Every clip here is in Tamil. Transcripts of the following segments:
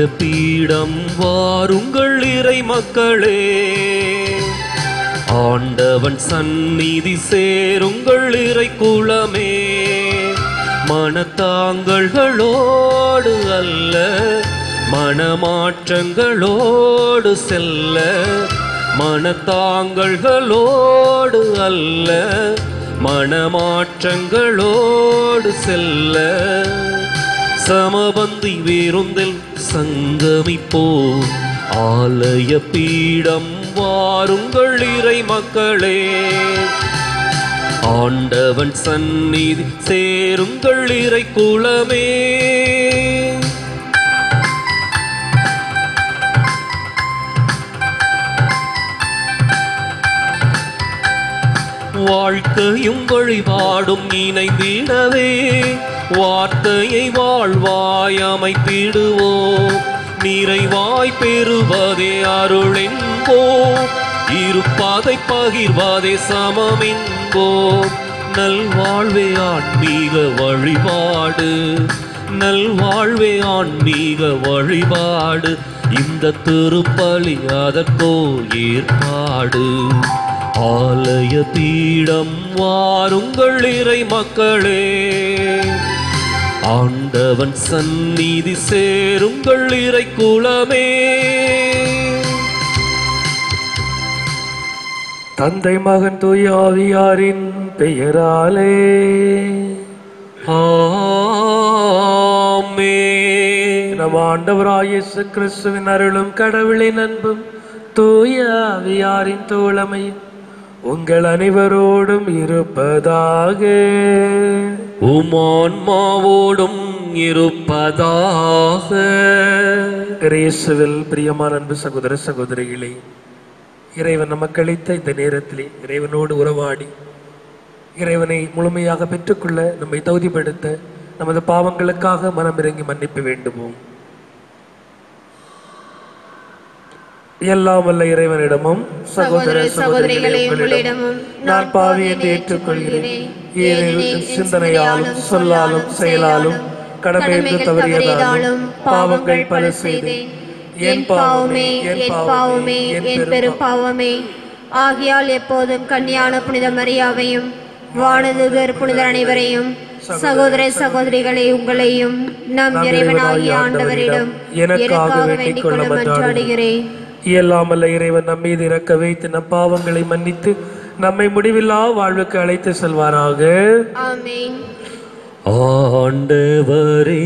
பீடம் வாருங்கள் இறை மக்களே ஆண்டவன் சந்நிதி சேருங்கள் இறை குலமே மனத்தாங்கல்களோடு அல்ல மனமாற்றங்களோடு செல்ல மனத்தாங்கல்களோடு அல்ல மனமாற்றங்களோடு செல்ல சமபந்தி விருந்தில் சங்கமிப்போ ஆலய பீடம் வாருங்கள் இறை மக்களே ஆண்டவன் சந்நிதி சேருங்கள் இறை குலமே வாழ்க்கையும் வழிபாடும் இணைந்திடவே வார்த்தையை வாழ்வாய் அமைத்திடுவோம் நிறைவாய் பெறுவதே அருளென்போ இருப்பதை பகிர்வதே சமமென்போ நல்வாழ்வே ஆன்மீக வழிபாடு நல்வாழ்வே ஆன்மீக வழிபாடு இந்த திருப்பலி அதற்கோ ஏற்பாடு ஆலய பீடம் வாருங்கள் இறை மக்களே ஆண்டவன் சந்நிதி சேருங்கள் இறை குலமே தந்தை மகன் தூய ஆவியாரின் பெயராலே ஆமென். நம் ஆண்டவராய் இயேசு கிறிஸ்துவின் அருளும் கடவுளின் அன்பும் தூய ஆவியாரின் தோழமையும் உங்கள் அனைவரோடும் இருப்பதாக உமான்மாவோடும் இருப்பதாக இயேசுவில் பிரியமான அன்பு சகோதர சகோதரிகளே இறைவன் நமக்கு அளித்த இந்த நேரத்திலே இறைவனோடு உறவாடி இறைவனை முழுமையாக பெற்றுக்கொள்ள நம்மை தகுதிப்படுத்த நமது பாவங்களுக்காக மனம் இறங்கி மன்னிப்பு வேண்டுவோம் எல்லாம் வல்ல இறைவனிடமும் சகோதர சகோதரிகளே உங்களிடமும் நான் பாவி என்று ஏற்றுக்கொள்கிறேன் ஏனெனில் சிந்தனையாலும் சொல்லாலும் செயலாலும் கடமைக்கு தவறியதாலும் பாவங்கள் பல செய்தேன் என் பாவமே என் பாவமே என் பெரும் பாவமே ஆகியால் எப்போதும் கன்னியான புனித மரியாவையும் வானதுகர் புனிதர் அனைவரையும் சகோதர சகோதரிகளை உங்களையும் நம் இறைவனாகிய ஆண்டவரிடம் எனக்காக வேண்டிக் கொள்ள மன்றாடுகிறேன் இயலாமல்ல இறைவன் நம் மீது இறக்க வைத்து நம் பாவங்களை மன்னித்து நம்மை முடிவில்லா வாழ்வுக்கு அழைத்து செல்வாராக ஆமென் ஆண்டவரே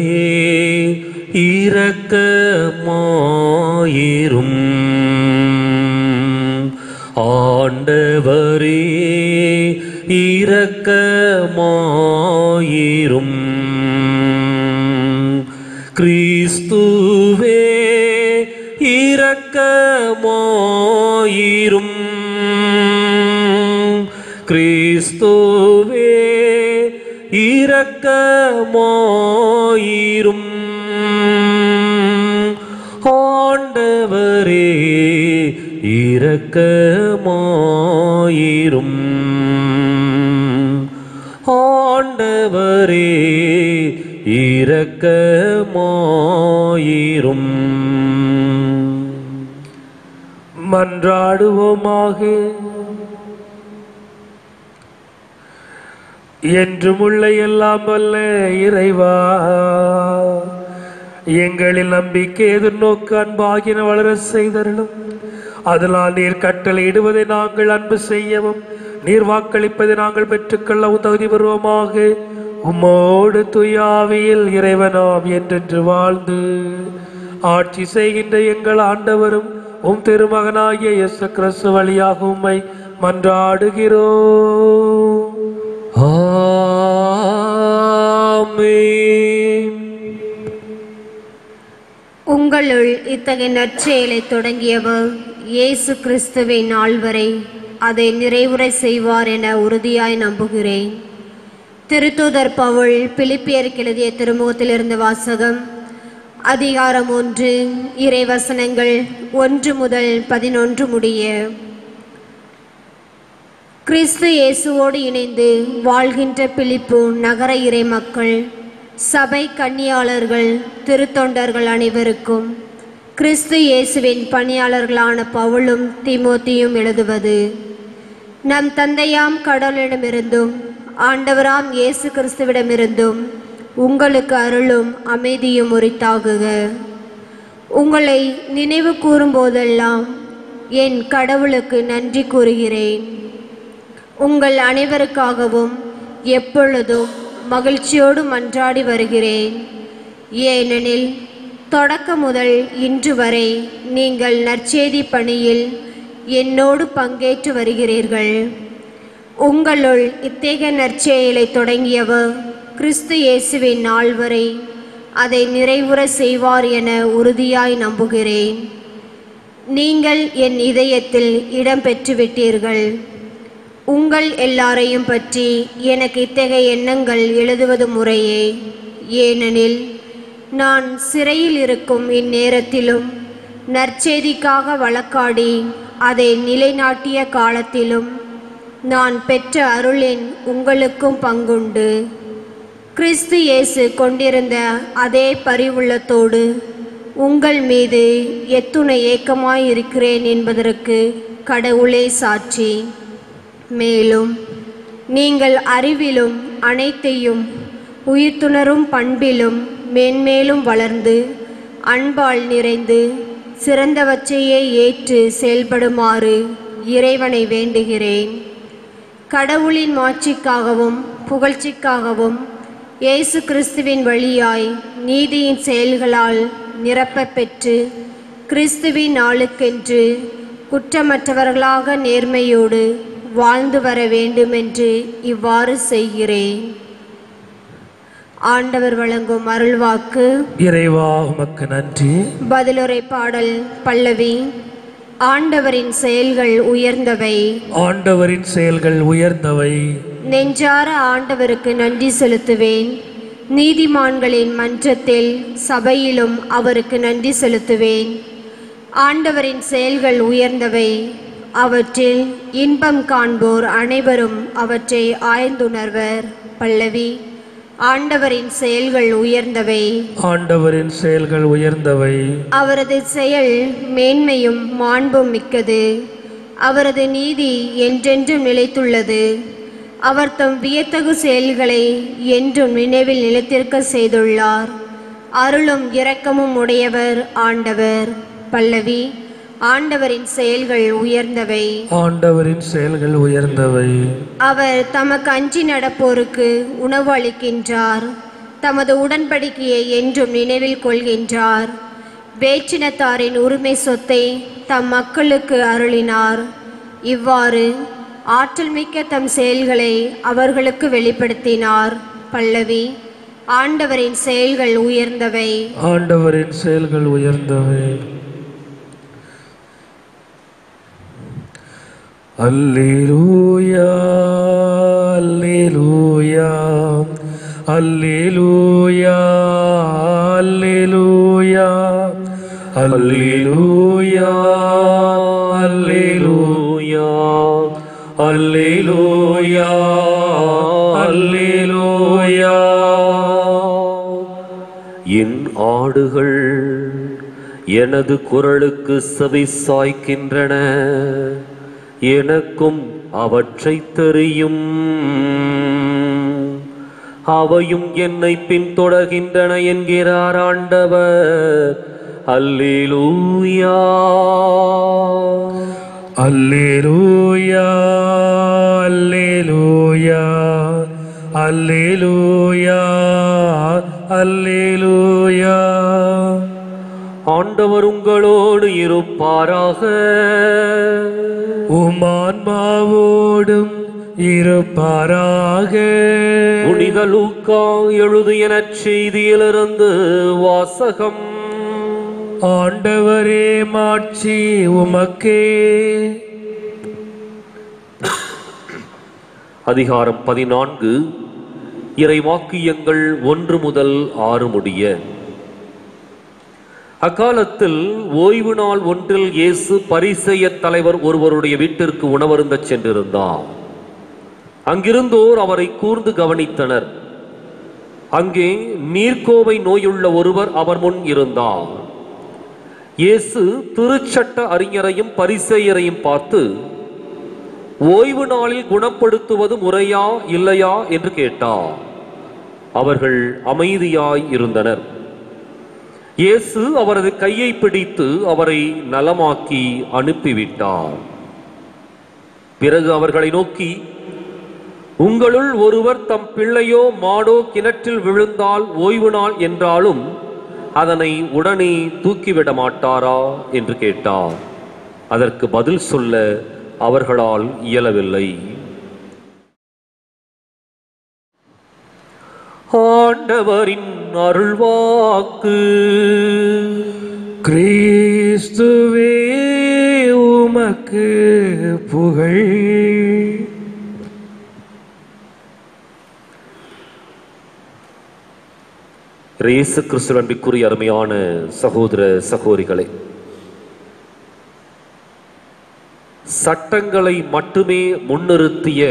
இரக்கமாயிரும் ஆண்டவரே இரக்கமாயிரும் கிறிஸ்துவே இரக்கமாயிரும் கிறிஸ்துவே இரக்கமாயிரும் ஆண்டவரே இரக்கமாயிரும் ஆண்டவரே இரக்கமாயிரும் மன்றாடுவோமாக என்றும் உள்ள எல்லாம் வல்ல இறைவா எங்களில் நம்பிக்கை எதிர்நோக்கு அன்பாகின வளர செய்தருளும் அதனால் நீர் கட்டளையிடுவதை நாங்கள் அன்பு செய்யவும் நீர் வாக்களிப்பதை நாங்கள் பெற்றுக்கொள்ளவும் தகுதி பெறுவோமாக உம்மோடு துயாவியில் இறைவனாம் என்றென்று வாழ்ந்து ஆட்சி செய்கின்ற எங்கள் ஆண்டவரும் உம் திருமகனாகிய இயேசு கிறிஸ்து வழியாக உம்மை மன்றாடுகிறோம் ஆமென் உங்களுள் இத்தகைய நற்செயலை தொடங்கியவர் இயேசு கிறிஸ்துவின் நாள் வரை அதை நிறைவுரை செய்வார் என உறுதியாய் நம்புகிறேன் திருத்தூதர் பவுல் பிலிப்பியருக்கு எழுதிய திருமுகத்திலிருந்து வாசகம் அதிகாரம் ஒன்று இறைவசனங்கள் ஒன்று முதல் பதினொன்று முடிய கிறிஸ்து இயேசுவோடு இணைந்து வாழ்கின்ற பிலிப்பு நகர இறை மக்கள் சபை கன்னியாளர்கள் திருத்தொண்டர்கள் அனைவருக்கும் கிறிஸ்து இயேசுவின் பணியாளர்களான பவுலும் தீமோத்தியும் எழுதுவது நம் தந்தையாம் கடவுளிடமிருந்தும் ஆண்டவராம் இயேசு கிறிஸ்துவிடமிருந்தும் உங்களுக்கு அருளும் அமைதியும் உரித்தாகுக உங்களை நினைவு கூறும்போதெல்லாம் என் கடவுளுக்கு நன்றி கூறுகிறேன் உங்கள் அனைவருக்காகவும் எப்பொழுதும் மகிழ்ச்சியோடு மன்றாடி வருகிறேன் ஏனெனில் தொடக்க முதல் இன்று வரை நீங்கள் நற்செய்தி பணியில் என்னோடு பங்கேற்று வருகிறீர்கள் உங்களுள் இத்தகைய நற்செயலை தொடங்கியவர் கிறிஸ்து இயேசுவின் நாள் வரை அதை நிறைவுற செய்வார் என உறுதியாய் நம்புகிறேன் நீங்கள் என் இதயத்தில் இடம் பெற்றுவிட்டீர்கள் உங்கள் எல்லாரையும் பற்றி எனக்கு இத்தகைய எண்ணங்கள் எழுதுவது முறையே ஏனெனில் நான் சிறையில் இருக்கும் இந்நேரத்திலும் நற்செய்திக்காக வழக்காடி அதை நிலைநாட்டிய காலத்திலும் நான் பெற்ற அருளின் உங்களுக்கும் பங்குண்டு கிறிஸ்து இயேசு கொண்டிருந்த அதே பரிவுள்ளத்தோடு உங்கள் மீது எத்துணை ஏக்கமாயிருக்கிறேன் என்பதற்கு கடவுளே சாட்சி மேலும் நீங்கள் அறிவிலும் அனைத்தையும் உயிர்த்துணரும் பண்பிலும் மேன்மேலும் வளர்ந்து அன்பால் நிறைந்து சிறந்தவற்றையே ஏற்று செயல்படுமாறு இறைவனை வேண்டுகிறேன் கடவுளின் மாட்சிக்காகவும் புகழ்ச்சிக்காகவும் இயேசு கிறிஸ்துவின் வழியாய் நீதியின் செயல்களால் நிரப்பப் பெற்று கிறிஸ்துவின் நாளுக்கென்று குற்றமற்றவர்களாக நேர்மையோடு வாழ்ந்து வர வேண்டுமென்று இவ்வாறு செய்கிறேன் ஆண்டவர் வழங்கும் அருள்வாக்கு இறைவா உமக்கு நன்றி பதிலுரை பாடல் பல்லவி ஆண்டவரின் செயல்கள் உயர்ந்தவை ஆண்டவரின் செயல்கள் உயர்ந்தவை நெஞ்சார ஆண்டவருக்கு நன்றி செலுத்துவேன் நீதிமான்களின் மன்றத்தில் சபையிலும் அவருக்கு நன்றி செலுத்துவேன் ஆண்டவரின் செயல்கள் உயர்ந்தவை அவற்றில் இன்பம் காண்போர் அனைவரும் அவற்றை ஆய்ந்துணர்வர் பல்லவி ஆண்டவரின் செயல்கள் உயர்ந்தவை ஆண்டவரின் செயல்கள் உயர்ந்தவை அவரது செயல் மேன்மையும் மாண்பும் மிக்கது அவரது நீதி என்றென்றும் நிலைத்துள்ளது அவர் தம் வியத்தகு செயல்களை என்றும் நினைவில் நிலைத்திருக்க செய்துள்ளார் அருளும் இரக்கமும் உடையவர் ஆண்டவர் பல்லவி ஆண்டவரின் செயல்கள் உயர்ந்தவை ஆண்டவரின் செயல்கள் உயர்ந்தவை அவர் தமக்கு அஞ்சி நடப்போருக்கு உணவு அளிக்கின்றார் தமது உடன்படிக்கையை என்றும் நினைவில் கொள்கின்றார் வேற்றினத்தாரின் உரிமை சொத்தை தம் மக்களுக்கு அருளினார் இவ்வாறு ஆற்றல் மிக்க தம் செயல்களை அவர்களுக்கு வெளிப்படுத்தினார் பல்லவி ஆண்டவரின் செயல்கள் உயர்ந்தவை ஆண்டவரின் செயல்கள் உயர்ந்தவை அல்லேலூயா அல்லேலூயா அல்லேலூயா அல்லேலூயா அல்லேலூயா அல்லேலூயா அல்லேலூயா அல்லேலூயா என் ஆடுகள் எனது குரலுக்கு செவி சாய்க்கின்றன எனக்கும் அவற்றை தெரியும் அவையும் என்னை பின்தொடர்கின்றன என்கிறார் ஆண்டவர் அல்லேலூயா அல்லேலூயா அல்லேலூயா அல்லேலூயா அல்லேலூயா ஆண்டவர் உங்களோடு இருப்பாராக உமான்மாவோடும் இருப்பாராக புனித லூக்கா எழுதிய நற்செய்தியிலிருந்து வாசகம் ஆண்டவரே மாட்சி உமக்கே அதிகாரம் பதினான்கு இறைவாக்கியங்கள் ஒன்று முதல் ஆறு முடிய அக்காலத்தில் ஓய்வு நாள் ஒன்றில் இயேசு பரிசெய தலைவர் ஒருவருடைய வீட்டிற்கு உணவருந்தச் சென்றிருந்தார் அங்கிருந்தோர் அவரை கூர்ந்து கவனித்தனர் அங்கே நீர்க்கோவை நோயுள்ள ஒருவர் அவர் முன் இருந்தார் இயேசு திருச்சட்ட அறிஞரையும் பரிசேயரையும் பார்த்து ஓய்வு நாளில் குணப்படுத்துவது முறையா இல்லையா என்று கேட்டார் அவர்கள் அமைதியாய் இருந்தனர் இயேசு அவரது கையை பிடித்து அவரை நலமாக்கி அனுப்பிவிட்டார் பிறகு அவர்களை நோக்கி உங்களுள் ஒருவர் தம் பிள்ளையோ மாடோ கிணற்றில் விழுந்தால் ஓய்வு நாள் என்றாலும் அதனை உடனே தூக்கிவிட மாட்டாரா என்று கேட்டார் அதற்கு பதில் சொல்ல அவர்களால் இயலவில்லை ஆண்டவரின் அருள்வாக்கு கிறிஸ்துவே உமக்கு புகழ் இயேசு கிறிஸ்து அன்பிற்குரிய அருமையான சகோதர சகோதரிகளே சட்டங்களை மட்டுமே முன்னிறுத்திய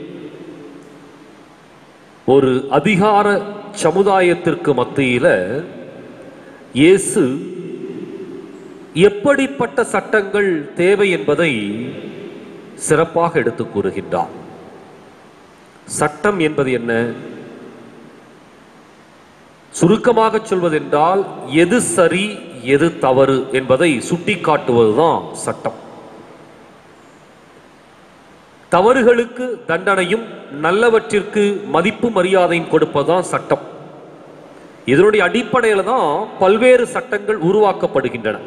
ஒரு அதிகார சமுதாயத்திற்கு மத்தியில இயேசு எப்படிப்பட்ட சட்டங்கள் தேவை என்பதை சிறப்பாக எடுத்து கூறுகின்றார் சட்டம் என்பது என்ன சுருக்கமாக சொல்வதென்றால் எது சரி எது தவறு என்பதை சுட்டிக்காட்டுவதுதான் சட்டம் தவறுகளுக்கு தண்டனையும் நல்லவற்றிற்கு மதிப்பு மரியாதையும் கொடுப்பதுதான் சட்டம் இதனுடைய அடிப்படையில தான் பல்வேறு சட்டங்கள் உருவாக்கப்படுகின்றன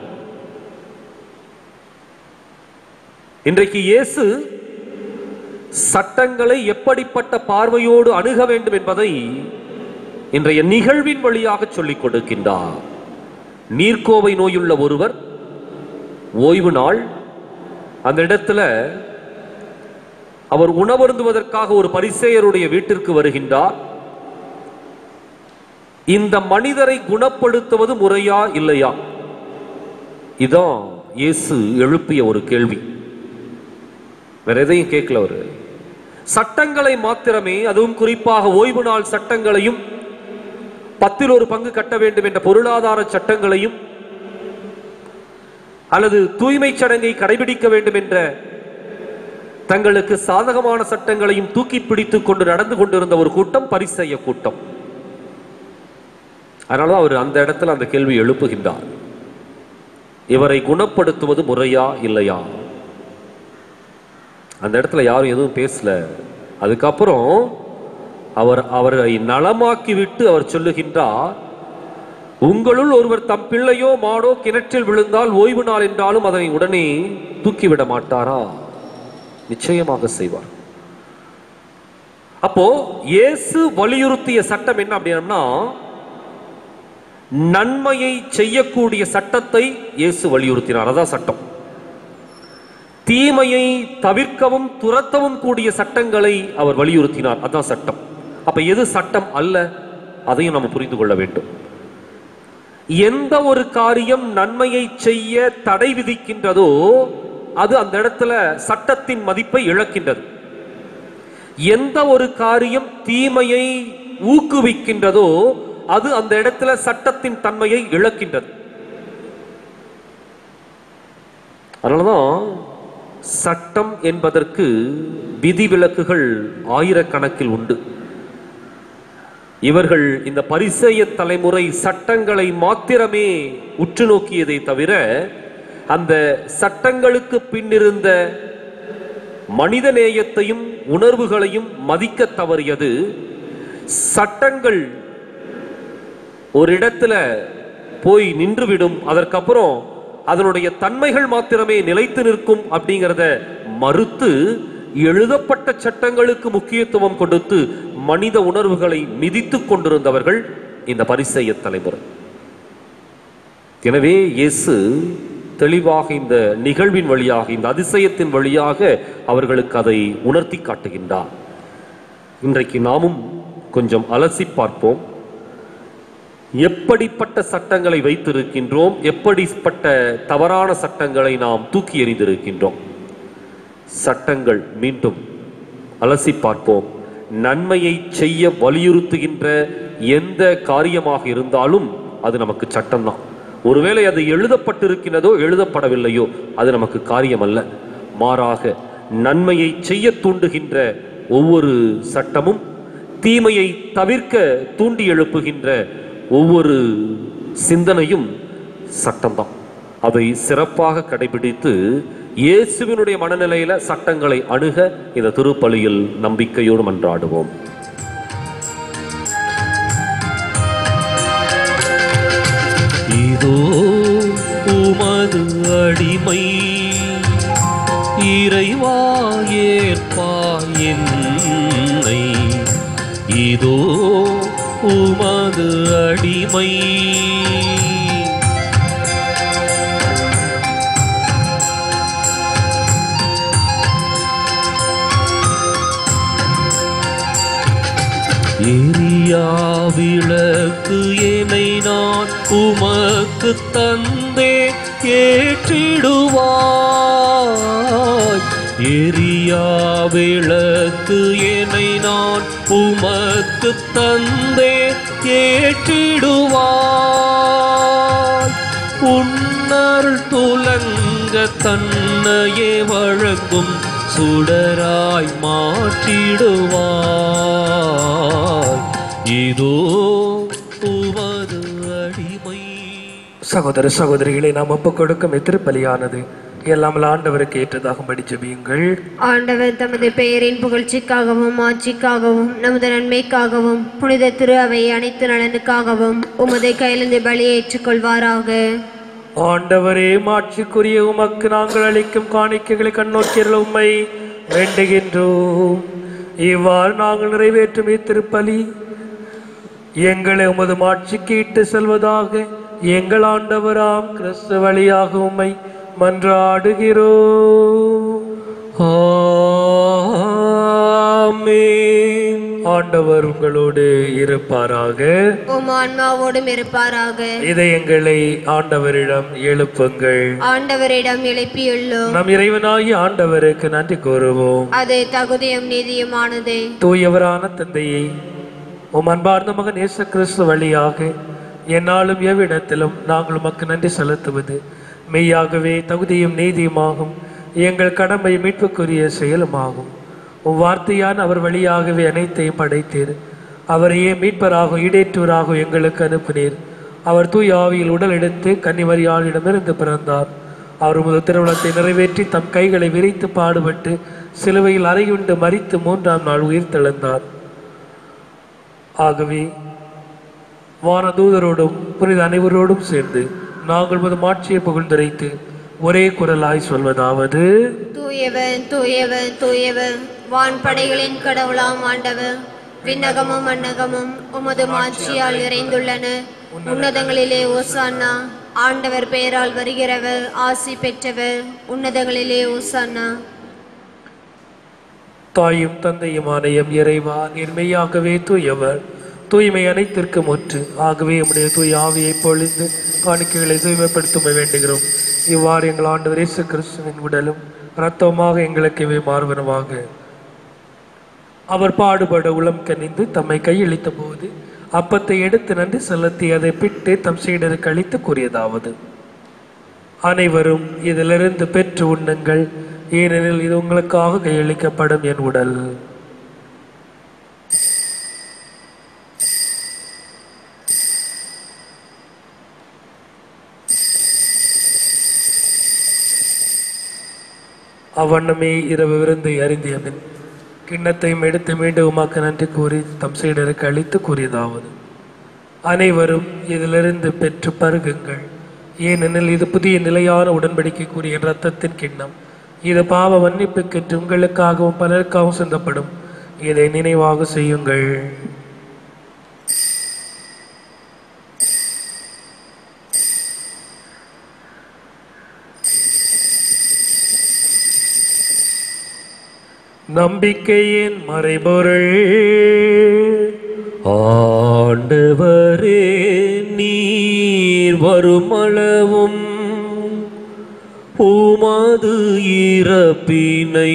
இன்றைக்கு இயேசு சட்டங்களை எப்படிப்பட்ட பார்வையோடு அணுக வேண்டும் என்பதை இன்றைய நிகழ்வின் வழியாக சொல்லிக் கொடுக்கின்றார் நீர்க்கோவை நோயுள்ள ஒருவர் ஓய்வு நாள் அந்த இடத்துல அவர் உணவருந்துவதற்காக ஒரு பரிசேயருடைய வீட்டிற்கு வருகின்றார் இந்த மனிதரை குணப்படுத்துவது முறையா இல்லையா இதான் இயேசு எழுப்பிய ஒரு கேள்வி வேற எதையும் கேட்கல அவரு சட்டங்களை மாத்திரமே அதுவும் குறிப்பாக ஓய்வு நாள் சட்டங்களையும் பத்தில் ஒரு பங்கு கட்ட வேண்டும் என்ற பொருளாதார சட்டங்களையும் அல்லது தூய்மை சடங்கை கடைபிடிக்க வேண்டும் என்ற தங்களுக்கு சாதகமான சட்டங்களையும் தூக்கி பிடித்துக் கொண்டு நடந்து கொண்டிருந்த ஒரு கூட்டம் பரிசெய்ய கூட்டம் அதனாலதான் அவர் அந்த இடத்துல அந்த கேள்வி எழுப்புகின்றார் இவரை குணப்படுத்துவது முறையா இல்லையா அந்த இடத்துல யாரும் எதுவும் பேசல அதுக்கப்புறம் அவர் அவரை நலமாக்கி விட்டு அவர் சொல்லுகின்றார் உங்களுள் ஒருவர் தம் பிள்ளையோ மாடோ கிணற்றில் விழுந்தால் ஓய்வு நாள் என்றாலும் அதனை உடனே தூக்கிவிட மாட்டாரா நிச்சயமாக செய்வார் அப்போ இயேசு வலியுறுத்திய சட்டம் என்ன அப்படின்னா நன்மையை செய்யக்கூடிய சட்டத்தை இயேசு வலியுறுத்தினார் அதான் சட்டம் தீமையை தவிர்க்கவும் துரத்தவும் கூடிய சட்டங்களை அவர் வலியுறுத்தினார் அதான் சட்டம் அப்ப எது சட்டம் அல்ல அதையும் நம்ம புரிந்து கொள்ள வேண்டும் எந்த ஒரு காரியம் நன்மையை செய்ய தடை விதிக்கின்றதோ அது அந்த இடத்துல சட்டத்தின் மதிப்பை இழக்கின்றது எந்த ஒரு காரியம் தீமையை ஊக்குவிக்கின்றதோ அது அந்த இடத்துல சட்டத்தின் தன்மையை இழக்கின்றது அதனாலதான் சட்டம் என்பதற்கு விதிவிலக்குகள் ஆயிரக்கணக்கில் உண்டு இவர்கள் இந்த பரிசேய தலைமுறை சட்டங்களை மாத்திரமே உற்று நோக்கியதை தவிர அந்த சட்டங்களுக்கு பின்னிருந்த மனித நேயத்தையும் உணர்வுகளையும் மதிக்க தவறியது சட்டங்கள் ஒரு இடத்துல போய் நின்றுவிடும் அதற்கப்புறம் அதனுடைய தன்மைகள் மாத்திரமே நிலைத்து நிற்கும் அப்படிங்கிறத மறுத்து எழுதப்பட்ட சட்டங்களுக்கு முக்கியத்துவம் கொடுத்து மனித உணர்வுகளை மிதித்துக் கொண்டிருந்தவர்கள் இந்த பரிசெய்ய தலைமுறை எனவே இயேசு தெளிவாக இந்த நிகழ்வின் வழியாக இந்த அதிசயத்தின் வழியாக அவர்களுக்கு அதை உணர்த்தி காட்டுகின்றார் இன்றைக்கு நாமும் கொஞ்சம் அலசி பார்ப்போம் எப்படிப்பட்ட சட்டங்களை வைத்திருக்கின்றோம் எப்படிப்பட்ட தவறான சட்டங்களை நாம் தூக்கி எறிந்திருக்கின்றோம் சட்டங்கள் மீண்டும் அலசி பார்ப்போம் நன்மையை செய்ய வலியுறுத்துகின்ற எந்த காரியமாக இருந்தாலும் அது நமக்கு சட்டம்தான் ஒருவேளை அது எழுதப்பட்டிருக்கிறதோ எழுதப்படவில்லையோ அது நமக்கு காரியம் அல்ல மாறாக நன்மையை செய்ய தூண்டுகின்ற ஒவ்வொரு சட்டமும் தீமையை தவிர்க்க தூண்டி எழுப்புகின்ற ஒவ்வொரு சிந்தனையும் சட்டம்தான் அதை சிறப்பாக கடைபிடித்து இயேசுவினுடைய மனநிலையில சட்டங்களை அணுக இந்த திருப்பலியில் நம்பிக்கையோடு மன்றாடுவோம் இதோ உமது அடிமை இறைவா ஏற்பா என்னை இதோ உமது அடிமை எரியா விளக்கு என்னை நான் உமக்கு தந்தே ஏற்றிடுவாய் எரியா விளக்கு என்னை நான் உமக்கு தந்தே ஏற்றிடுவாய் உன்னருள் துலங்க தன்னையே வழங்கும் சுடராய் மாற்றிடுவாய் இதோ உமது அடிமை சகோதர சகோதரிகளை நாம் ஒப்புக் கொடுக்கும் திருப்பலியானது எல்லாம் ஆண்டவருக்கு ஏற்றதாகும்படி ஜெபியுங்கள் ஆண்டவர் தமது பெயரின் புகழ்ச்சிக்காகவும் ஆட்சிக்காகவும் நமது நன்மைக்காகவும் புனித திரு அவை அனைத்து நலனுக்காகவும் உமது கையிலிருந்து பலியை ஏற்றுக்கொள்வாராக ஆண்டவரே மாட்சிக்குரிய உமக்கு நாங்கள் அளிக்கும் காணிக்கைகளை கண்ணோக்கியர்கள் உம்மை வேண்டுகின்றோம் இவ்வாறு நாங்கள் நிறைவேற்றும் இத்திருப்பலி எங்களை உமது மாட்சிக்கு இட்டு செல்வதாக எங்கள் ஆண்டவராம் கிறிஸ்து வழியாக உம்மை மன்றாடுகிறோம் ஆமென் ஆண்டவர் உங்களோடு இருப்பாராக உம் ஆன்மாவோடும் இருப்பாராக இதயங்களை ஆண்டவரிடம் எழுப்புங்கள் ஆண்டவரிடம் எழுப்பியுள்ளோம் நம் இறைவனாகி ஆண்டவருக்கு நன்றி கூறுவோம் அது தகுதியும் நீதியுமானதே தூயவரான தந்தையே உம் அன்பார்ந்த மகன் இயேசு கிறிஸ்து வழியாக என்னாலும் எவ்விடத்திலும் நாங்கள் உமக்கு நன்றி செலுத்துவது மெய்யாகவே தகுதியும் நீதியுமாகும் எங்கள் கடமை மீட்புக்குரிய செயலுமாகும் உம் வார்த்தையான அவர் வழியாகவே அனைத்தையும் படைத்தீர் அவரையே மீட்பராக ஈடேற்றுவராக எங்களுக்கு அனுப்பினீர் அவர் தூய ஆவியில் உடல் எடுத்து கன்னிமரியாளிடமிருந்து பிறந்தார் அவர் உமது திருமணத்தை நிறைவேற்றி தம் கைகளை விரித்து பாடுபட்டு சிலுவையில் அறையுண்டு மறித்து மூன்றாம் நாள் உயிர் தெழுந்தார் ஆகவே வானதூதரோடும் புனித அனைவரோடும் சேர்ந்து நாங்கள் உமது மாட்சியை புகழ்ந்துரைத்து ஒரே குரலாய் சொல்வதாவது தூயவன் தூயவன் தூயவன் வான்படைகளின் கடவுளாம் ஆண்டவர் விண்ணகமும் மன்னகமும் உமது மாட்சியால் நிறைந்துள்ளன உன்னதங்களிலே ஓசானா ஆண்டவர் பெயரால் வருகிறவர் ஆசி பெற்றவர் உன்னதங்களிலே ஓசானா தாயும் தந்தையுமான எம் இறைவா நேர்மையாகவே தூயவர் தூய்மை அனைத்திற்கும் ஒன்று ஆகவே உம்முடைய தூய ஆவியை பொழிந்து காணிக்கைகளை தூய்மைப்படுத்த வேண்டுகிறோம் இவ்வாறு எங்கள் ஆண்டவர் இயேசு கிறிஸ்துவின் உடலும் இரத்தமாக எங்களுக்கு இவை மாறுவனவாக அவர் பாடுபட உளம் கனிந்து தம்மை கையளித்த போது அப்பத்தை எடுத்து நன்றி செலுத்தி அதை பிட்டு தம் சீடருக்கு அளித்து கூறியதாவது அனைவரும் இதிலிருந்து பெற்று உண்ணுங்கள் ஏனெனில் இது உங்களுக்காக கையளிக்கப்படும் என் உடல் அவ்வண்ணமே இரவு விருந்தை அருந்திய பின் கிண்ணத்தையும் எடுத்து மீண்டும் உமாக்கு நன்றி கூறி தம் சீடருக்கு அளித்து கூறியதாவது அனைவரும் இதிலிருந்து பெற்று பருகுங்கள் ஏனெனில் இது புதிய நிலையான உடன்படிக்கைக்குரிய இரத்தத்தின் கிண்ணம் இது பாவ மன்னிப்புக்கென்று உங்களுக்காகவும் பலருக்காகவும் சிந்தப்படும் இதை நினைவாக செய்யுங்கள் நம்பிக்கையின் மறைபொருள் ஆண்டவரே நீர் வருமளவும் உமது இறப்பினை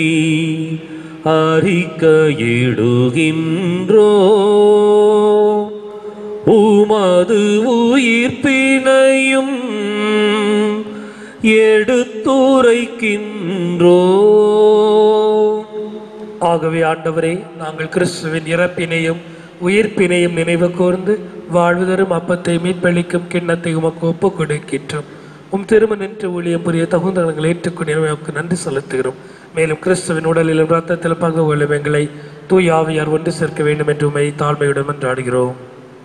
அறிக்கையிடுகின்றோ உமது உயிர்ப்பினையும் எடுத்துரைக்கின்றோ ஆகவே ஆண்டவரே நாங்கள் கிறிஸ்துவின் இறப்பினையும் உயிர்ப்பினையும் நினைவு கூர்ந்து வாழ்வு தரும் அப்பத்தை மீட்பளிக்கும் கிண்ணத்தை உமக்கு ஒப்புக் கொடுக்கின்றோம் உம் திரும்ப நின்று ஊழியம் புரிய தகுந்தவங்களை ஏற்றுக்கொண்டு உமக்கு நன்றி செலுத்துகிறோம் மேலும் கிறிஸ்துவின் உடலிலும் ரத்தத்தில் பங்கு கொள்ளும் எங்களை தூய் ஆவியார் ஒன்று சேர்க்க வேண்டும் என்று உமை தாழ்மையுடன் என்றாடுகிறோம்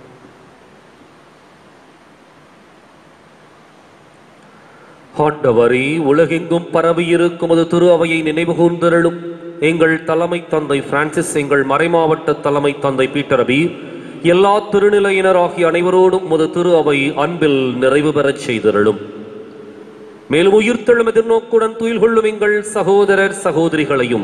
ஆண்டவரே உலகெங்கும் பரவியிருக்கும் அது திரு அவையை நினைவு கூர்ந்தருளும் எங்கள் தலைமை தந்தை பிரான்சிஸ் எங்கள் மறைமாவட்ட தலைமை தந்தை பீட்டர் அபி எல்லா திருநிலையினராகிய அனைவரோடும் உமது திரு அவை அன்பில் நிறைவு பெறச் செய்தருளும் மேலும் உயிர்த்தெழும் எதிர்நோக்குடன் துயில் கொள்ளும் எங்கள் சகோதரர் சகோதரிகளையும்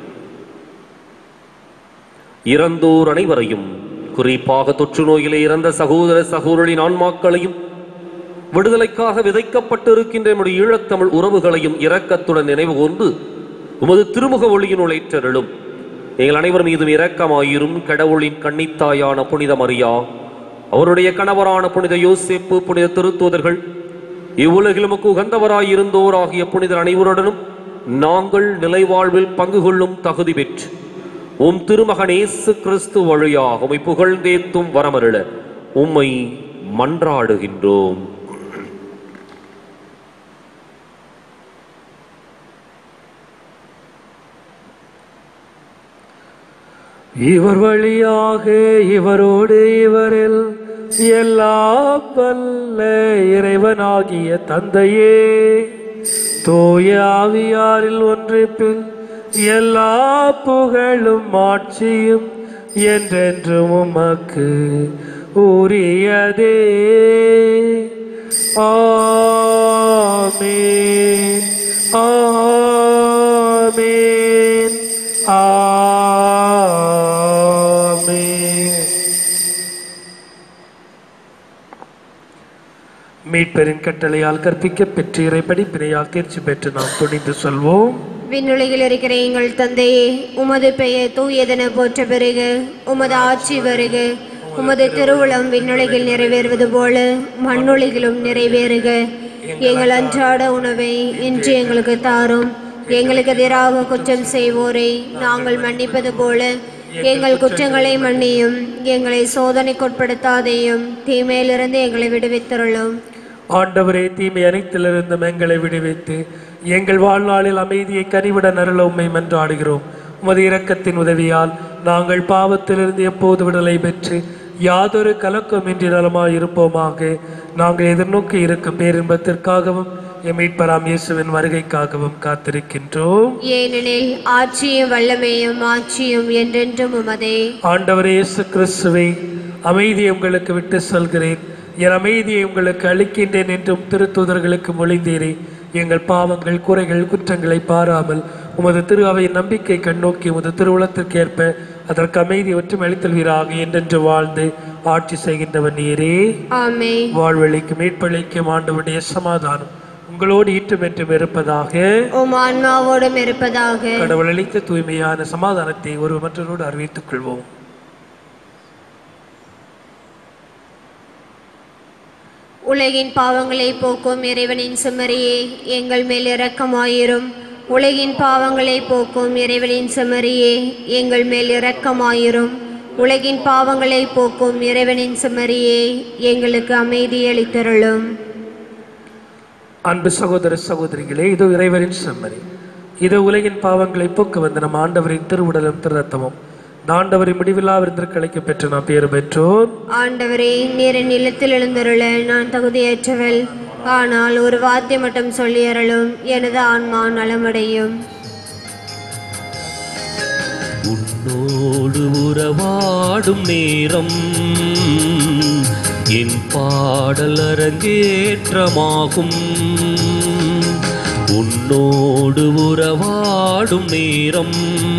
இறந்தோர் அனைவரையும் குறிப்பாக தொற்று நோயிலே இறந்த சகோதர சகோதரின் ஆன்மாக்களையும் விடுதலைக்காக விதைக்கப்பட்டிருக்கின்ற நம்முடைய ஈழத்தமிழ் உறவுகளையும் இரக்கத்துடன் நினைவு கூர்ந்து உமது திருமுக ஒளியினுள் ஏற்றருளும் எங்கள் அனைவர் மீதும் இரக்கமாயிரும் கடவுளின் கன்னித்தாயான புனித மரியா அவருடைய கணவரான புனித யோசேப்பு புனித திருத்தூதர்கள் இவ்வுலகில் உமக்கு உகந்தவராயிருந்தோர் ஆகிய புனிதர் அனைவருடனும் நாங்கள் நிலைவாழ்வில் பங்கு கொள்ளும் தகுதி பெற்று உம் திருமகன் இயேசு கிறிஸ்து வழியாக உம்மை புகழ்ந்தேத்தும் வரமருள உம்மை மன்றாடுகின்றோம் இவர் வழியாக இவரோடு இவரில் எல்லாம் வல்ல இறைவனாகிய தந்தையே தூய ஆவியாரில் ஒன்றிப்பில் எல்லா புகழும் ஆட்சியும் என்றென்றும் உமக்கு உரியதே ஆமென் ஆமென் ஆமென் மீட்பெரின் கட்டளையால் கற்பிக்க பெற்று இறை படிப்பினையால் தேர்ச்சி பெற்று நாம் துணிந்து சொல்வோம் விண்ணுலகில் இருக்கிற எங்கள் தந்தையே உமது பெயர் தூயதென போற்ற பெருக உமது ஆட்சி வருக உமது திருவுளம் விண்ணுலகில் நிறைவேறுவது போல மண்ணுலகிலும் நிறைவேறுக எங்கள் அன்றாட உணவை இன்று எங்களுக்கு தாரும் எங்களுக்கு எதிராக குற்றம் செய்வோரை நாங்கள் மன்னிப்பது போல எங்கள் குற்றங்களை மன்னியும் எங்களை சோதனைக்குட்படுத்தாதேயும் தீமையிலிருந்து எங்களை விடுவித்தருளும் ஆண்டவரே தீமை அனைத்திலிருந்தும் எங்களை விடுவித்து எங்கள் வாழ்நாளில் அமைதியை கனிவிட நருள உம்மை மன்றாடுகிறோம் உமது இரக்கத்தின் உதவியால் நாங்கள் பாவத்திலிருந்து எப்போது விடுதலை பெற்று யாதொரு கலக்கமின்றி நலமாய் இருப்போமாக நாங்கள் எதிர்நோக்கி இருக்கும் பேரின்பத்திற்காகவும் எம் மீட்பராம் இயேசுவின் வருகைக்காகவும் காத்திருக்கின்றோம் ஏனெனில் ஆட்சியும் வல்லமையும் ஆட்சியும் என்றென்றும் உமதே ஆண்டவரே இயேசு கிறிஸ்துவை அமைதியை உங்களுக்கு விட்டு சொல்கிறேன் என் அமைதியை உங்களுக்கு அளிக்கின்றேன் என்றும் திருத்தூதர்களுக்கு மொழிந்தீரே எங்கள் பாவங்கள் குறைகள் குற்றங்களை பாராமல் உமது திரு அவையின் நம்பிக்கை கண்ணோக்கி உமது திருவுளத்திற்கு ஏற்ப அதற்கு அமைதி ஒற்றுமை அளித்தல்வீராக என்றென்று வாழ்ந்து ஆட்சி செய்கின்றவர் நீரே ஆமே வாழ்வழிக்கும் மீட்பளிக்கும் ஆண்டவருடைய சமாதானம் உங்களோடு ஈட்டும் என்றும் இருப்பதாக உம் ஆன்மாவோடும் இருப்பதாக கடவுள் அளித்த தூய்மையான சமாதானத்தை ஒரு மற்றவரோடு அறிவித்துக் கொள்வோம் உலகின் பாவங்களை போக்கும் இறைவனின் செம்மறியே எங்கள் மேல் இரக்கமாயிரும் உலகின் பாவங்களை போக்கும் இறைவனின் செம்மறியே எங்கள் மேல் இரக்கமாயிரும் உலகின் பாவங்களை போக்கும் இறைவனின் செம்மறியே எங்களுக்கு அமைதி அளித்தருளும் அன்பு சகோதர சகோதரிகளே இது இறைவனின் செம்மறி இது உலகின் பாவங்களை போக்க வந்த நம் ஆண்டவரின் திருவுடலும் திருரத்தமும் இந்த ஆண்டவரின் முடிவில்லா விருந்திற்கு பெற்று நாம் பேறு பெற்றோர் ஆண்டவரே நீர் என் இல்லத்தில் எழுந்தருள நான் தகுதியற்றவள் ஆனால் ஒரு வார்த்தை மட்டும் சொல்லியறலும் எனது ஆன்மா நலமடையும் உன்னோடு உறவாடும் நேரம் என் பாடல் அரங்கேற்றமாகும் உன்னோடு உறவாடும் நேரம்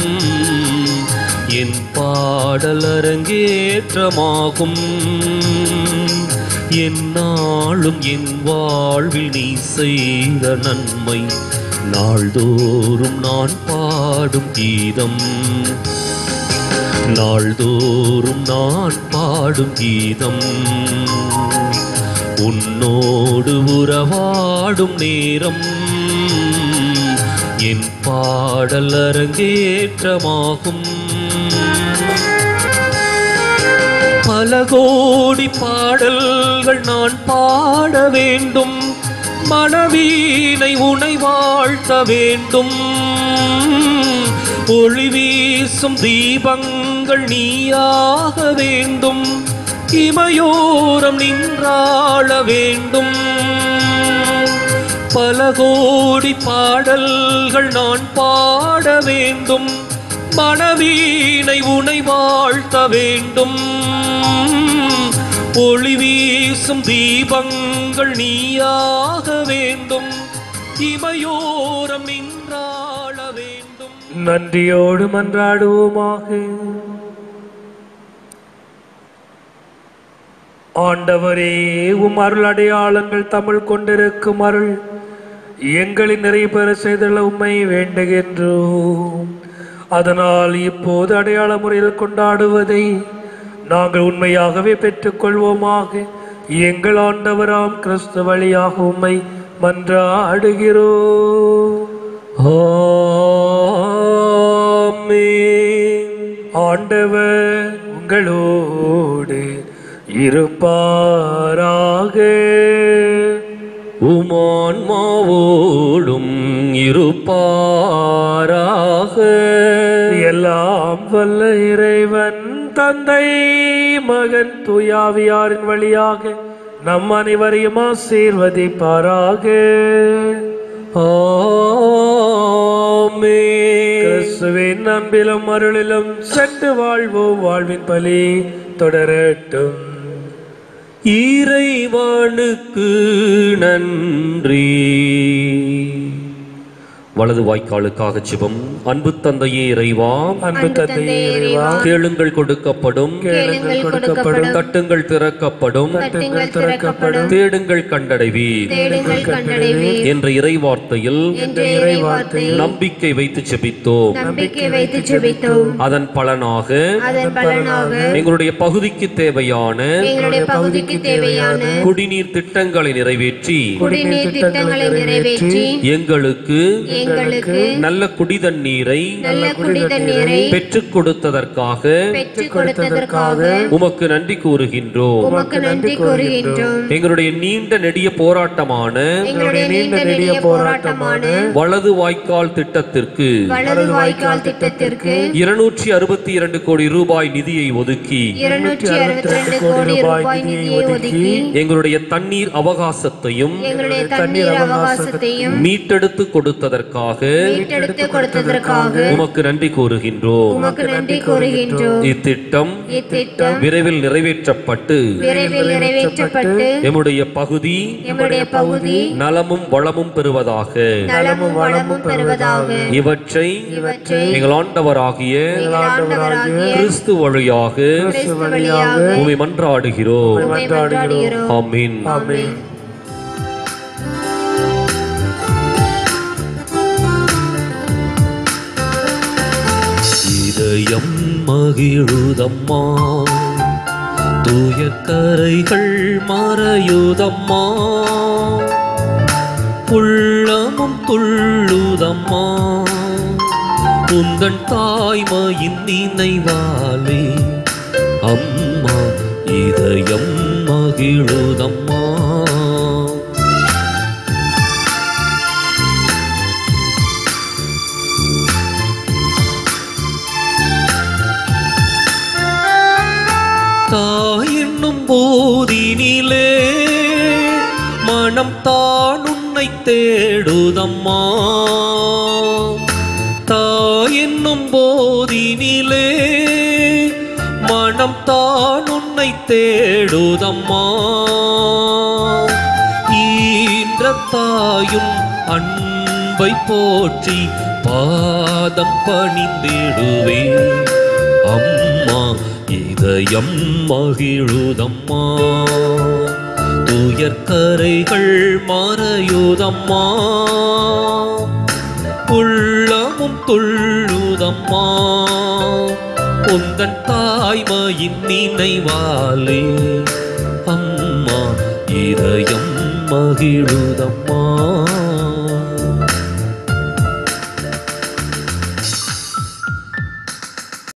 என் பாடல் அரங்கேற்றமாகும் என்னாலும் என் வாழ்வில் நீ செய்த நன்மை நாள்தோறும் நான் பாடும் கீதம் நாள்தோறும் நான் பாடும் கீதம் உன்னோடு உறவாடும் நேரம் என் பாடல் அரங்கேற்றமாகும் பல கோடி பாடல்கள் நான் பாட வேண்டும் மனவீனை உனை வாழ்த்த வேண்டும் ஒளி வீசும் தீபங்கள் நீயாக வேண்டும் இமையோரம் நின்றாள வேண்டும் பல கோடி பாடல்கள் நான் பாட வேண்டும் மனவீனை உனை வாழ்த்த வேண்டும் ஒளி வீசும் தீபங்கள் நீயாக வேண்டும் இமையோரம் நின்றாள வேண்டும் நன்றியோடு மன்றாடுவோமாக ஆண்டவரே உம் அருள் அடையாளங்கள் தமிழ் கொண்டிருக்கும் அருள் எங்களின் நிறைய பெற செய்துள்ள உம்மை வேண்டுகின்றோம் அதனால் இப்போது அடையாள முறையில் கொண்டாடுவதை நாங்கள் உண்மையாகவே பெற்றுக்கொள்வோமாக எங்கள் ஆண்டவராம் கிறிஸ்து வழியாக உம்மை மன்றாடுகிறோம் ஆமென். ஆண்டவர் உங்களோடு இருப்பாராக உமான்மாவோடும் இருப்பாராக எல்லாம் வல்ல இறைவன் தந்தை மகன் தூயாவியாரின் வழியாக நம் அனைவரையும் ஆசீர்வதிப்பாராக ஆமென். கிறிஸ்துவின் அன்பிலும் அருளிலும் சென்று வாழ்வோம் வாழ்வின் பலி தொடரட்டும் இறைவனுக்கு நன்றி வலது வாய்க்காலுக்காக சிவம் அன்பு தந்தையே இறைவா அன்பு தந்தையே இறைவா கேளுங்கள் கொடுக்கப்படும் கேளுங்கள் கொடுக்கப்படும் தட்டுங்கள் திறக்கப்படும் தட்டுங்கள் திறக்கப்படும் தேடுங்கள் கண்டடைவீர் தேடுங்கள் கண்டடைவீர் என்ற இறைவார்த்தையில் என்ற இறை வார்த்தையில் நம்பிக்கை வைத்து செபித்தோம் நம்பிக்கை வைத்து ஜெபித்தோம் அதன் பலனாக அதன் பலனாக எங்களுடைய பகுதிக்கு தேவையான எங்களுடைய பகுதிக்கு தேவையான குடிநீர் திட்டங்களை நிறைவேற்றி குடிநீர் திட்டங்களை நிறைவேற்றி எங்களுக்கு எங்களுக்கு நல்ல குடிதண்ணீரை நல்ல குடித நீரை பெற்றுக் கொடுத்ததற்காக பெற்றுக் கொடுத்ததற்காக உமக்கு நன்றி கூறுகின்றோம் உமக்கு நன்றி கூறுகின்றோம் எங்களுடைய நீண்ட நெடிய போராட்டமான எங்களுடைய நீண்ட நெடிய போராட்டமான வலது வாய்க்கால் திட்டத்திற்கு வலது வாய்க்கால் திட்டத்திற்கு இருநூற்றி அறுபத்தி இரண்டு கோடி ரூபாய் நிதியை ஒதுக்கி இருநூற்றி அறுபத்தி ரெண்டு கோடி ரூபாய் நிதியை ஒதுக்கி எங்களுடைய தண்ணீர் அவகாசத்தையும் எங்களுடைய தண்ணீர் அவகாசத்தையும் மீட்டெடுத்து கொடுத்ததற்காக மீட்டெடுத்து கொடுத்ததற்காக உமக்கு நன்றி கூறுகின்றோம் உமக்கு நன்றி கூறுகின்றோம் இத்திட்டம் இத்திட்டம் விரைவில் நிறைவேற்றப்பட்டு விரைவில் நிறைவேற்றப்பட்டு எம்முடைய பகுதி எம்முடைய பகுதி நலமும் வளமும் பெறுவதாக நலமும் வளமும் பெறுவதாக இவற்றை இவற்றை எங்கள் ஆண்டவராகிய எங்கள் ஆண்டவராகிய கிறிஸ்து வழியாக கிறிஸ்து வழியாக உமை மன்றாடுகிறோம் உம்மை மன்றாடுகிறோம் ஆமீன் ஆமென் இதயம் மகிழுதம்மா தூய கரைகள் மறையுதம்மா உள்ளமும் துள்ளுதம்மா உந்தன் தாய்மையின் நினைவாலே அம்மா இதயம் மகிழுதம்மா தாயென்னும் போதினிலே மனம் தான் உன்னை தேடுதம்மா தாயென்னும் போதினிலே மனம் தான் உன்னை தேடுதம்மா ஈன்ற தாயும் அன்பை போற்றி பாதம் பணிந்திடுவே அம்மா இதயம் மகிழுதம்மா துயர்கரைகள் மறையுதம்மா உள்ளமும் துள்ளுதம்மா உந்தன் தாய்மையின் நினைவாலே அம்மா இதயம் மகிழுதம்மா